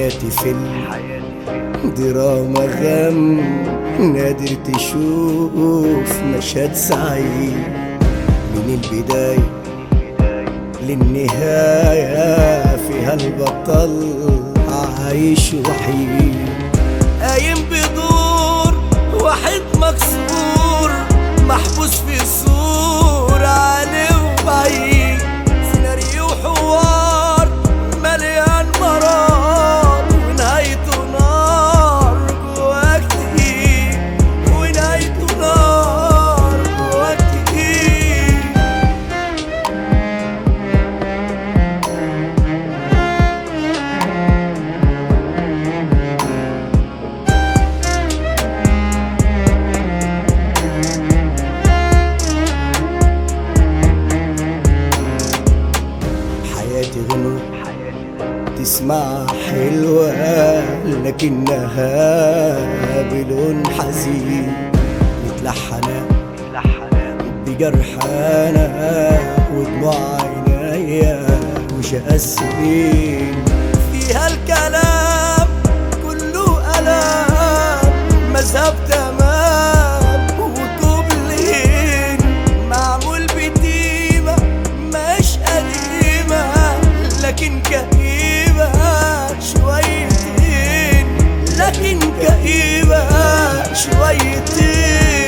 حياتي فيلم دراما غم نادر تشوف مشهد سعيد من البداية للنهاية فيها البطل عايش وحيد قايم بدور واحد مكسور محبوس في سور عليه وبعيد سيناريو حوار مليان مرار ونهايته نار جواك تقيل ونهايته نار جواك تقيل حياتي غنوة تسمع حلوة لكنها بلون حزين متلحنة بجرحانة ودموع عينيا وشقى السنين فيها الكلام كله ألام مذهب تمام وطبلين معمول بتيمة مش قديمة لكن كئيبة شويتين لكن كئيبة شويتين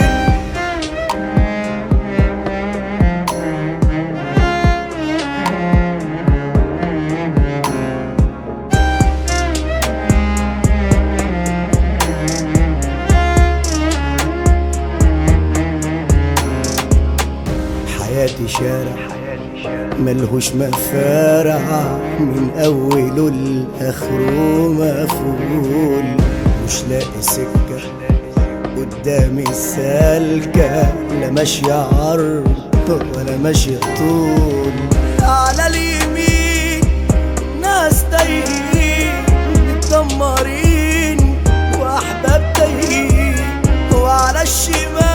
حياتي شارع ملهوش مفارع من اوله لاخره مفعول مش لاقي سكه قدامي سالكه لا ماشيه عرض ولا ماشيه طول على اليمين ناس تايهين متدمرين واحباب تايهين وعلى الشمال